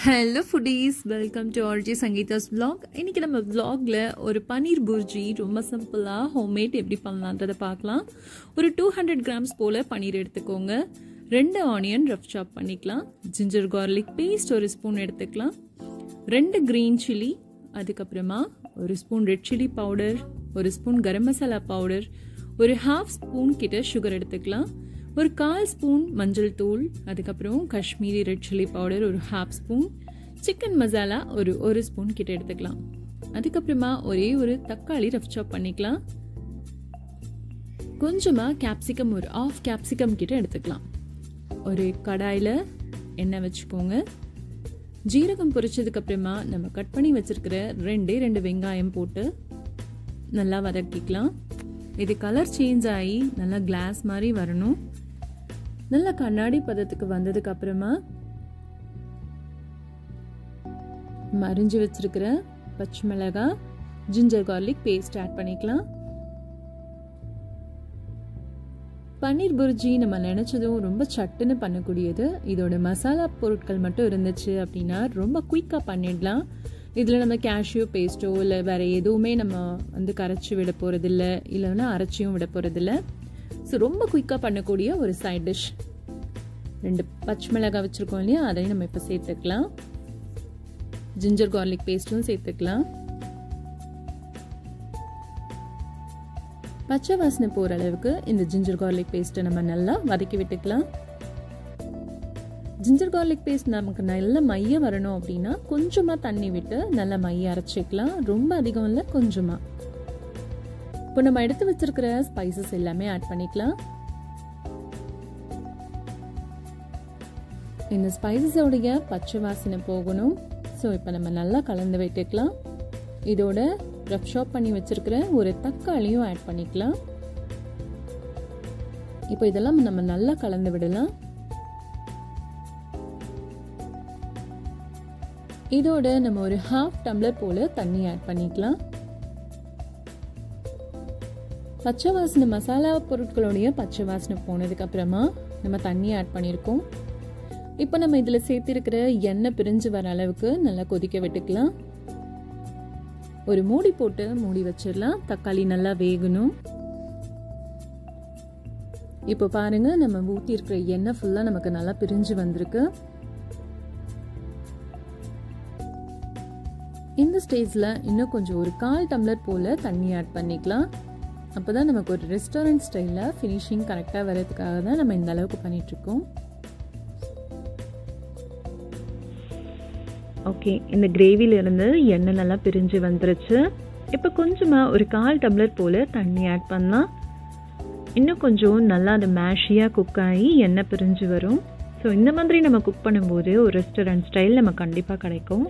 hello foodies welcome to R G Sangeetha's vlog இன்றைக்கி நம்ம vlogல ஒரு பன்னீர் புர்ஜி ரொம்ப சிம்பிளாக ஹோம்மேட் எப்படி பண்ணலான்றதை பார்க்கலாம் ஒரு டூ ஹண்ட்ரட் கிராம்ஸ் போல் பன்னீர் எடுத்துக்கோங்க ரெண்டு ஆனியன் ரஃப் சாப் பண்ணிக்கலாம் ஜிஞ்சர் கார்லிக் பேஸ்ட் ஒரு ஸ்பூன் எடுத்துக்கலாம் ரெண்டு க்ரீன் சில்லி அதுக்கப்புறமா ஒரு ஸ்பூன் ரெட் சில்லி பவுடர் ஒரு ஸ்பூன் கரம் மசாலா பவுடர் ஒரு ஹாஃப் ஸ்பூன் கிட்ட சுகர் எடுத்துக்கலாம் ஒரு கால் ஸ்பூன் மஞ்சள் தூள் அதுக்கப்புறம் காஷ்மீரி ரெட் சில்லி பவுடர் ஒரு ஹாஃப் ஸ்பூன் சிக்கன் மசாலா ஒரு ஒரு ஸ்பூன் கிட்ட எடுத்துக்கலாம் அதுக்கப்புறமா ஒரே ஒரு தக்காளி ரஃப் சாப் பண்ணிக்கலாம் கொஞ்சமாக கேப்சிகம் ஒரு ஆஃப் கேப்சிகம் கிட்ட எடுத்துக்கலாம் ஒரு கடாயில் எண்ணெய் வச்சுக்கோங்க ஜீரகம் பொரிச்சதுக்கு அப்புறமா நம்ம கட் பண்ணி வச்சிருக்கிற ரெண்டே ரெண்டு வெங்காயம் போட்டு நல்லா வதக்கிக்கலாம் இது கலர் சேஞ்ச் ஆகி நல்லா கிளாஸ் மாதிரி வரணும் நல்லா கண்ணாடி பதத்துக்கு வந்ததுக்கு அப்புறமா மரிஞ்சு வச்சிருக்கிற பச்சை மிளகாய் ஜிஞ்சர் கார்லிக் பேஸ்ட் ஆட் பண்ணிக்கலாம் பன்னீர் புர்ஜி நம்ம நினச்சதும் ரொம்ப சட்டுன்னு பண்ணக்கூடியது இதோட மசாலா பொருட்கள் மட்டும் இருந்துச்சு அப்படின்னா ரொம்ப குயிக்காக பண்ணிடலாம் இதில் நம்ம கேஷ்யூ பேஸ்ட்டோ இல்லை வேறு எதுவுமே நம்ம வந்து கரைச்சி விட போகிறதில்ல இல்லைன்னா அரைச்சியும் விட போகிறதில்ல ஸோ ரொம்ப குயிக்காக பண்ணக்கூடிய ஒரு சைட் டிஷ் ரெண்டு பச்சை மிளகாய் வச்சுருக்கோம் இல்லையா அதையும் நம்ம இப்போ சேர்த்துக்கலாம் ஜிஞ்சர் கார்லிக் பேஸ்ட்டும் சேர்த்துக்கலாம் பச்சை வாசனை போகிற அளவுக்கு இந்த ஜிஞ்சர் கார்லிக் பேஸ்ட்டை நம்ம நல்லா வதக்கி விட்டுக்கலாம் ஜிஞ்சர் கார்லிக் பேஸ்ட் நமக்கு நல்ல மைய வரணும் அப்படின்னா கொஞ்சமாக தண்ணி விட்டு நல்லா மைய அரைச்சிக்கலாம் ரொம்ப அதிகம் இல்லை கொஞ்சமாக இப்போ நம்ம எடுத்து வச்சிருக்கிற ஸ்பைசஸ் எல்லாமே ஆட் பண்ணிக்கலாம் இந்த ஸ்பைசஸோடைய பச்சை வாசனை போகணும் ஸோ இப்போ நம்ம நல்லா கலந்து விட்டுக்கலாம் இதோட ரஃப் ஷாப் பண்ணி வச்சிருக்கிற ஒரு தக்காளியும் ஆட் பண்ணிக்கலாம் இப்போ இதெல்லாம் நம்ம நல்லா கலந்து விடலாம் இதோட நம்ம ஒரு ஹாஃப் டம்ளர் போல தண்ணி ஆட் பண்ணிக்கலாம் பச்சை வாசனை மசாலா பொருட்களுடைய பச்சை வாசனை போனதுக்கு அப்புறமா நம்ம தண்ணி ஆட் பண்ணியிருக்கோம் இப்போ நம்ம இதில் சேர்த்திருக்கிற எண்ணெய் பிரிஞ்சு வர அளவுக்கு நல்லா கொதிக்க விட்டுக்கலாம் ஒரு மூடி போட்டு மூடி வச்சிடலாம் தக்காளி நல்லா வேகணும் இப்போ பாருங்க நம்ம ஊற்றி இருக்கிற எண்ணெய் ஃபுல்லாக நமக்கு நல்லா பிரிஞ்சு வந்திருக்கு இந்த ஸ்டேஜில் இன்னும் கொஞ்சம் ஒரு கால் டம்ளர் போல் தண்ணி ஆட் பண்ணிக்கலாம் அப்போ தான் நமக்கு ஒரு ரெஸ்டாரண்ட் ஸ்டைலில் ஃபினிஷிங் கரெக்டாக வர்றதுக்காக தான் நம்ம இந்த அளவுக்கு பண்ணிகிட்ருக்கோம் ஓகே இந்த கிரேவிலேருந்து எண்ணெய் நல்லா பிரிஞ்சு வந்துருச்சு இப்போ கொஞ்சமாக ஒரு கால் டம்ளர் போல் தண்ணி ஆட் பண்ணலாம் இன்னும் கொஞ்சம் நல்லா அது மேஷியாக குக் ஆகி எண்ணெய் பிரிஞ்சு வரும் ஸோ இந்த மாதிரி நம்ம குக் பண்ணும்போது ஒரு ரெஸ்டாரண்ட் ஸ்டைல் நம்ம கண்டிப்பாக கிடைக்கும்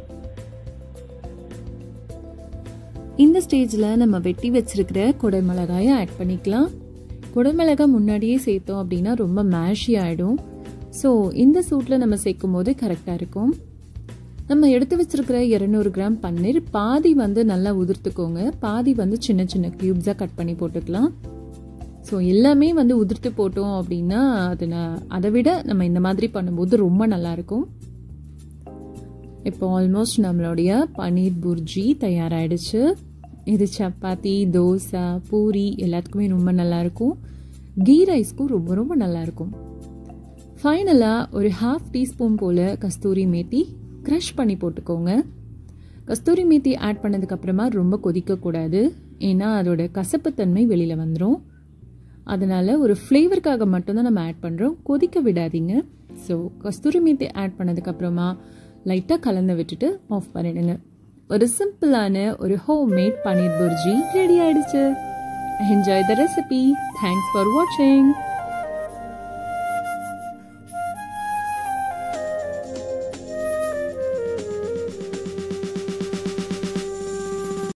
இந்த ஸ்டேஜில் நம்ம வெட்டி வச்சிருக்கிற குடமிளகாயை ஆட் பண்ணிக்கலாம் குடமிளகாய் முன்னாடியே சேர்த்தோம் அப்படின்னா ரொம்ப மேஷி ஆகிடும் ஸோ இந்த சூட்டில் நம்ம சேர்க்கும் போது கரெக்டாக இருக்கும் நம்ம எடுத்து வச்சிருக்கிற இரநூறு கிராம் பன்னீர் பாதி வந்து நல்லா உதிர்த்துக்கோங்க பாதி வந்து சின்ன சின்ன க்யூப்ஸாக கட் பண்ணி போட்டுக்கலாம் ஸோ எல்லாமே வந்து உதிர்த்து போட்டோம் அப்படின்னா அது நான் அதை விட நம்ம இந்த மாதிரி பண்ணும்போது ரொம்ப நல்லாயிருக்கும் இப்போ ஆல்மோஸ்ட் நம்மளுடைய பன்னீர் புர்ஜி தயாராகிடுச்சு இது சப்பாத்தி தோசை பூரி எல்லாத்துக்குமே ரொம்ப நல்லாயிருக்கும் கீ ரைஸ்க்கும் ரொம்ப ரொம்ப நல்லாயிருக்கும் ஃபைனலாக ஒரு ஹாஃப் டீஸ்பூன் போல் கஸ்தூரி மேத்தி க்ரஷ் பண்ணி போட்டுக்கோங்க கஸ்தூரி மேத்தி ஆட் பண்ணதுக்கப்புறமா ரொம்ப கொதிக்கக்கூடாது ஏன்னா அதோட கசப்புத்தன்மை வெளியில் வந்துடும் அதனால் ஒரு ஃப்ளேவருக்காக மட்டும்தான் நம்ம ஆட் பண்ணுறோம் கொதிக்க விடாதீங்க ஸோ கஸ்தூரி மேத்தி ஆட் பண்ணதுக்கப்புறமா லைட்டாக கலந்து விட்டுட்டு ஆஃப் பண்ணிடுங்க ஒரு சிம்பிளான ஒரு home made paneer bhurji ready ஆயிடுச்சு enjoy the recipe thanks for வாட்சிங்